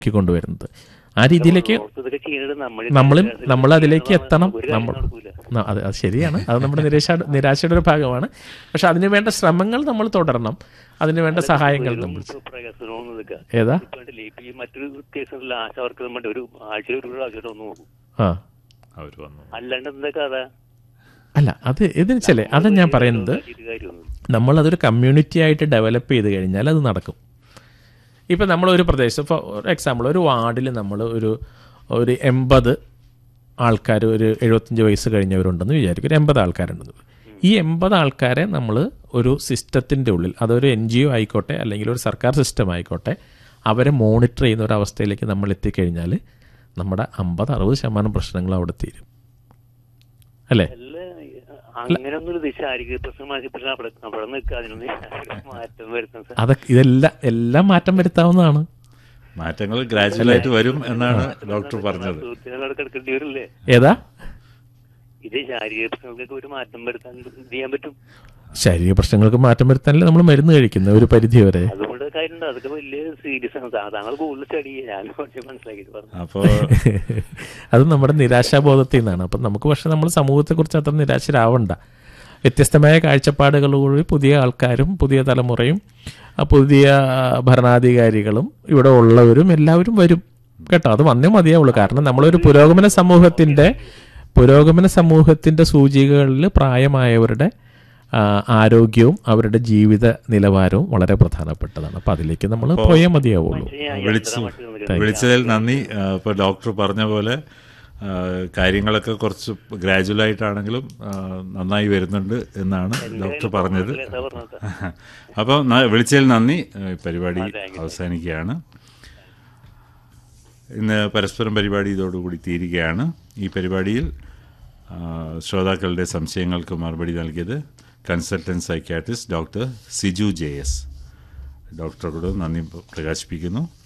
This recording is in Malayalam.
ക്കി കൊണ്ടുവരുന്നത് ആ രീതിയിലേക്ക് ഇതൊക്കെ ചെയ്യുന്നത് നമ്മൾ നമ്മളും നമ്മൾ അതിലേക്ക് എത്തണം ഒരു നമ്മൾ കാര്യം നടക്കൂല. ന- അത് അത് ശരിയാണ് അത് നമ്മുടെ നിരാശ നിരാശയുടെ ഒരു ഭാഗമാണ് പക്ഷെ അതിന് വേണ്ട ശ്രമങ്ങൾ നമ്മൾ തുടരണം അതിന് വേണ്ട സഹായങ്ങൾ ഒരു നമ്മൾ പ്രയാസമൊന്നും ഇതൊക്കെ. ഏതാ ഇപ്പൊ കണ്ടില്ലേ, ഇപ്പൊ ഈ മറ്റൊരു കേസുകളിൽ ആശ വർക്ക് നമ്മുടെ ഒരു ആഴ്ചയിൽ ഒരു പ്രാവശ്യം ഒന്ന് നോക്കും ആ അവർ വന്നു അല്ലാണ്ട് എന്താ കഥ അല്ല അത് ഇതിന് ചില അത് ഞാൻ പറയുന്നത് ഇത് കാര്യമൊന്നും നമ്മളതൊരു കമ്മ്യൂണിറ്റി ആയിട്ട് ഡെവലപ്പ് ചെയ്ത് കഴിഞ്ഞാൽ അത് നടക്കും ഇപ്പം നമ്മളൊരു പ്രദേശം ഫോർ എക്സാമ്പിൾ ഒരു വാർഡിൽ നമ്മൾ ഒരു ഒരു എൺപത് ആൾക്കാർ ഒരു എഴുപത്തഞ്ച് വയസ്സ് കഴിഞ്ഞവരുണ്ടെന്ന് വിചാരിക്കും ഒരു എൺപത് ആൾക്കാരുണ്ടെന്ന് ഈ എൺപത് ആൾക്കാരെ നമ്മൾ ഒരു സിസ്റ്റത്തിൻ്റെ ഉള്ളിൽ അതൊരു എൻ ജി ഒ ആയിക്കോട്ടെ അല്ലെങ്കിൽ ഒരു സർക്കാർ സിസ്റ്റം ആയിക്കോട്ടെ അവരെ മോണിറ്റർ ചെയ്യുന്ന ഒരു അവസ്ഥയിലേക്ക് നമ്മൾ എത്തിക്കഴിഞ്ഞാൽ നമ്മുടെ അമ്പത് അറുപത് ശതമാനം പ്രശ്നങ്ങൾ അവിടെ തീരും അല്ലേ അല്ല അങ്ങനെയൊന്നും ഒരു ശാരീരിക പ്രശ്നം മാറ്റി അവിടെ അവിടെ നിൽക്കുക അതിനൊന്നും മാറ്റം വരുത്താൻ സാർ അതൊക്കെ ഇതെല്ലാം എല്ലാം മാറ്റം വരുത്താവുന്നതാണ് മാറ്റങ്ങൾ ഗ്രാജുവലായിട്ട് വരും എന്നാണ് ഡോക്ടർ പറഞ്ഞത് സുഹൃത്തുക്കളോട് കിടക്കേണ്ടി വരില്ലേ ഏതാ ഇത് ശാരീരിക പ്രശ്നങ്ങൾക്കൊക്കെ ഒരു മാറ്റം വരുത്താൻ എന്ത് ചെയ്യാൻ പറ്റും ശാരീരിക പ്രശ്നങ്ങൾക്ക് മാറ്റം വരുത്താനല്ലേ നമ്മൾ മരുന്ന് കഴിക്കുന്നത് ഒരു പരിധി വരെ അതുകൊണ്ട് കാര്യമുണ്ട് അതൊക്കെ വലിയ സീരിയസ് ആണ് താ- താങ്കൾ കൂടുതൽ സ്റ്റഡി ചെയ്യുക ഞാൻ കുറച്ച് മനസ്സിലാക്കിയിട്ട് പറഞ്ഞു അപ്പോ അത് നമ്മുടെ നിരാശാബോധത്തിൽ നിന്നാണ് അപ്പം നമുക്ക് പക്ഷെ നമ്മൾ സമൂഹത്തെക്കുറിച്ച് അത്ര നിരാശരാവണ്ട വ്യത്യസ്തമായ കാഴ്ചപ്പാടുകളോടുകൂടി പുതിയ ആൾക്കാരും പുതിയ തലമുറയും ആ പുതിയ ഭരണാധികാരികളും ഇവിടെ ഉള്ളവരും എല്ലാവരും വരും കേട്ടോ അത് വന്നേ മതിയാവുള്ളൂ കാരണം നമ്മളൊരു പുരോഗമന സമൂഹത്തിൻ്റെ പുരോഗമന സമൂഹത്തിൻ്റെ സൂചികകളിൽ പ്രായമായവരുടെ ആ, ആരോഗ്യവും അവരുടെ ജീവിത നിലവാരവും വളരെ പ്രധാനപ്പെട്ടതാണ് അപ്പം അതിലേക്ക് നമ്മൾ പോയേ മതിയാവുള്ളൂ വിളിച്ചു വിളിച്ചതിൽ നന്ദി ആ, ഇപ്പൊ ഡോക്ടർ പറഞ്ഞ പോലെ ആ, കാര്യങ്ങളൊക്കെ കുറച്ച് ഗ്രാജുവലായിട്ടാണെങ്കിലും ആ, നന്നായി വരുന്നുണ്ട് എന്നാണ് ഡോക്ടർ പറഞ്ഞത് എന്താ പറഞ്ഞത് അപ്പോൾ വിളിച്ചതിൽ നന്ദി ആ, ഈ പരിപാടി അവസാനിക്കുകയാണ് ഇന്ന് പരസ്പരം പരിപാടി ഇതോടുകൂടി തീരുകയാണ് ഈ പരിപാടിയിൽ ആ, ശ്രോതാക്കളുടെ സംശയങ്ങൾക്ക് മറുപടി നൽകിയത് consultant psychiatrist doctor Siju J S ഡോക്ടറോട് നന്ദി പ്രകാശിപ്പിക്കുന്നു